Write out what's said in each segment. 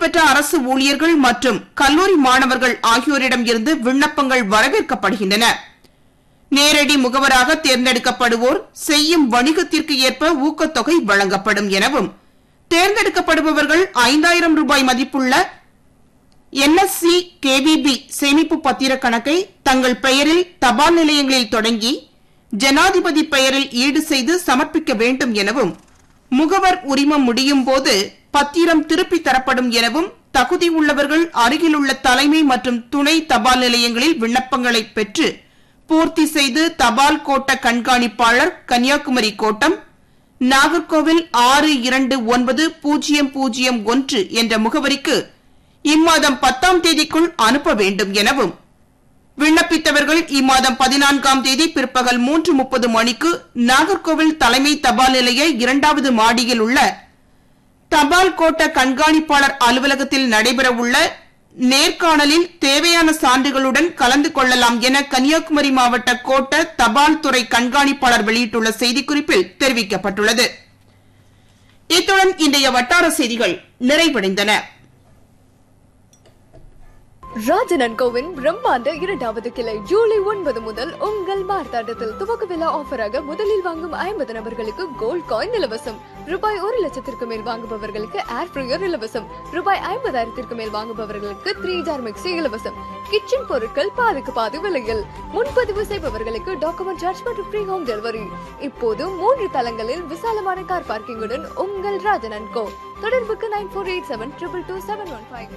பெற்ற அரசு ஊழியர்கள் மற்றும் கல்லூரி மாணவர்கள் ஆகியோரிடம் இருந்து விண்ணப்பங்கள் வரவேற்கப்படுகின்றன நேரடி முகவராக தேர்ந்தெடுக்கப்படுவோர் செய்யும் வணிகத்திற்கு ஏற்ப ஊக்கத்தொகை வழங்கப்படும் எனவும் தேர்ந்தெடுக்கப்படுபவர்கள் ஐந்தாயிரம் ரூபாய் மதிப்புள்ள என்எஸ்சி கேவிபி சேமிப்பு பத்திர கணக்கை தங்கள் பெயரில் தபால் நிலையங்களில் தொடங்கி ஜனாதிபதி பெயரில் ஈடு செய்து சமர்ப்பிக்க வேண்டும் எனவும் முகவர் உரிமம் முடியும் போது பத்திரம் திருப்பி தரப்படும் எனவும் தகுதி உள்ளவர்கள் அருகிலுள்ள தலைமை மற்றும் துணை தபால் நிலையங்களில் விண்ணப்பங்களை பெற்று பூர்த்தி செய்து தபால் கோட்ட கண்காணிப்பாளர் கன்னியாகுமரி கோட்டம் நாகர்கோவில் ஆறு இரண்டு ஒன்பது பூஜ்ஜியம் பூஜ்ஜியம் ஒன்று என்ற முகவரிக்கு இம்மாதம் பத்தாம் தேதிக்குள் அனுப்ப வேண்டும் எனவும் விண்ணப்பித்தவர்கள் இம்மாதம் பதினான்காம் தேதி பிற்பகல் மூன்று முப்பது மணிக்கு நாகர்கோவில் தலைமை தபால் நிலைய இரண்டாவது மாடியில் உள்ள தபால் கோட்ட கண்காணிப்பாளர் அலுவலகத்தில் நடைபெறவுள்ள நேர்காணலில் தேவையான சான்றுகளுடன் கலந்து கொள்ளலாம் என கன்னியாகுமரி மாவட்ட கோட்ட தபால் துறை கண்காணிப்பாளர் வெளியிட்டுள்ள செய்திக்குறிப்பில் தெரிவிக்கப்பட்டுள்ளது இத்துடன் இன்றைய வட்டார செய்திகள் நிறைவடைந்தன ராஜனன் கோவின் பிரம்மாண்ட இரண்டாவது கிளை ஜூலை ஒன்பது முதல் உங்கள் மார்த்தாண்டத்தில் துவக்க விழா ஆஃபராக முதலில் வாங்கும் ஐம்பது நபர்களுக்கு கோல்ட் காயின் இலவசம் ரூபாய் ஒரு லட்சத்திற்கு மேல் வாங்குபவர்களுக்கு ஏர் ஃப்ரையர் இலவசம் ரூபாய் ஐம்பதாயிரத்திற்கு மேல் வாங்குபவர்களுக்கு த்ரீ ஜார் மிக்சி இலவசம் கிச்சன் பொருட்கள் பாதிக்கு பாதி விலையில் முன்பதிவு செய்பவர்களுக்கு டாக்குமெண்ட் சார்ஜ் மற்றும் ஃப்ரீ ஹோம் டெலிவரி இப்போது மூன்று தளங்களில் விசாலமான கார் பார்க்கிங்குடன் உங்கள் ராஜனன் கோ தொடர்புக்கு nine four eight seven triple two seven one five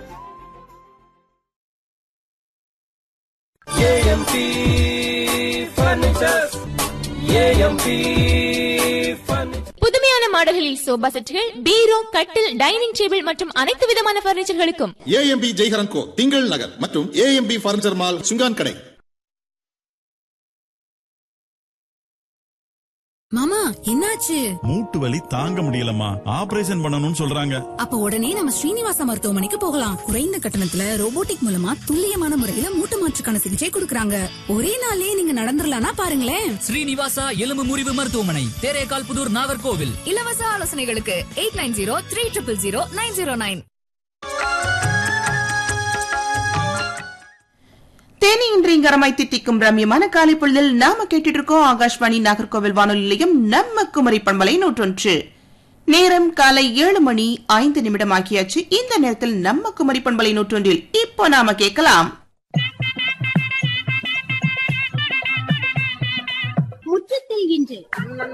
A M P furnitures A M P furniture புதுமையான மாடல்களில் சோபா செட்டுகள் பீரோ கட்டில் டைனிங் டேபிள் மற்றும் அனைத்து விதமான பர்னிச்சர்களுக்கும் ஏஎம்பி ஜெய்ஹரன் கோ திங்கள் நகர் மற்றும் ஏஎம்பி பர்னிச்சர் மால் சுங்கான் கடை மாமா என்னாச்சு மூட்டு வலி தாங்க முடியலம்மா ஆபரேஷன் பண்ணணும்னு சொல்றாங்க அப்ப உடனே நம்ம ஸ்ரீனிவாச மருத்துவமனைக்கு போகலாம் குறைந்த கட்டணத்துல ரோபோட்டிக் மூலமா துல்லியமான முறையில மூட்டு மாற்றுக்கான சிகிச்சை கொடுக்கறாங்க ஒரே நாளே நீங்க நடந்துடலாம்னா பாருங்களேன் ஸ்ரீனிவாசா எலும்பு முறிவு மருத்துவமனை தேரேகால் புதூர் நாகர்கோவில் இலவச ஆலோசனைகளுக்கு eight nine zero three triple zero nine zero nine தேனி இன்றிங்கரமாய் தித்திக்கும் ரம்யமான காலை பொழுதில் நாம கேட்டுட்டு இருக்கோம் ஆகாஷ்வாணி நாகர்கோவில் வானொலி நிலையம் நம்ம குமரி பண்பலை நூற்றொன்று நேரம் காலை ஏழு மணி ஐந்து நிமிடம் ஆகியாச்சு இந்த நேரத்தில் நம்ம குமரி பண்பலை நூற்றொன்றில் இப்போ நாம கேட்கலாம் முற்றத்தில் இன்று